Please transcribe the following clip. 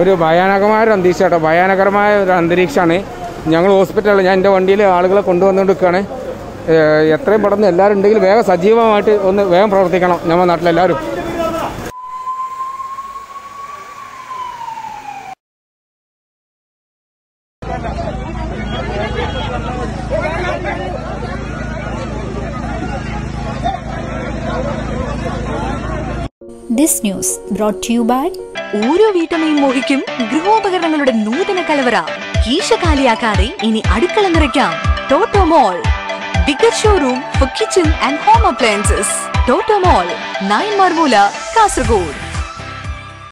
ഒരു ഭയാനകമായ ഒരു അന്തരീക്ഷം കേട്ടോ ഭയാനകരമായ ഒരു അന്തരീക്ഷമാണ് ഞങ്ങൾ ഹോസ്പിറ്റലിൽ ഞാൻ എൻ്റെ വണ്ടിയിൽ ആളുകളെ കൊണ്ടുവന്നുകൊണ്ട് നിൽക്കുകയാണ് ഏഹ് എത്രയും പെട്ടെന്ന് എല്ലാവരും ഉണ്ടെങ്കിൽ വേഗം സജീവമായിട്ട് ഒന്ന് വേഗം പ്രവർത്തിക്കണം നമ്മുടെ നാട്ടിലെല്ലാവരും This news brought to you by ഓരോ വീട്ടമ്മയും മോഹിക്കും ഗൃഹോപകരണങ്ങളുടെ നൂതന കലവറ കീശ കാലിയാക്കാതെ ഇനി അടുക്കള നിറയ്ക്കാം Toto mall bigger showroom for kitchen and home appliances Toto mall nine Marmoola Kasaragod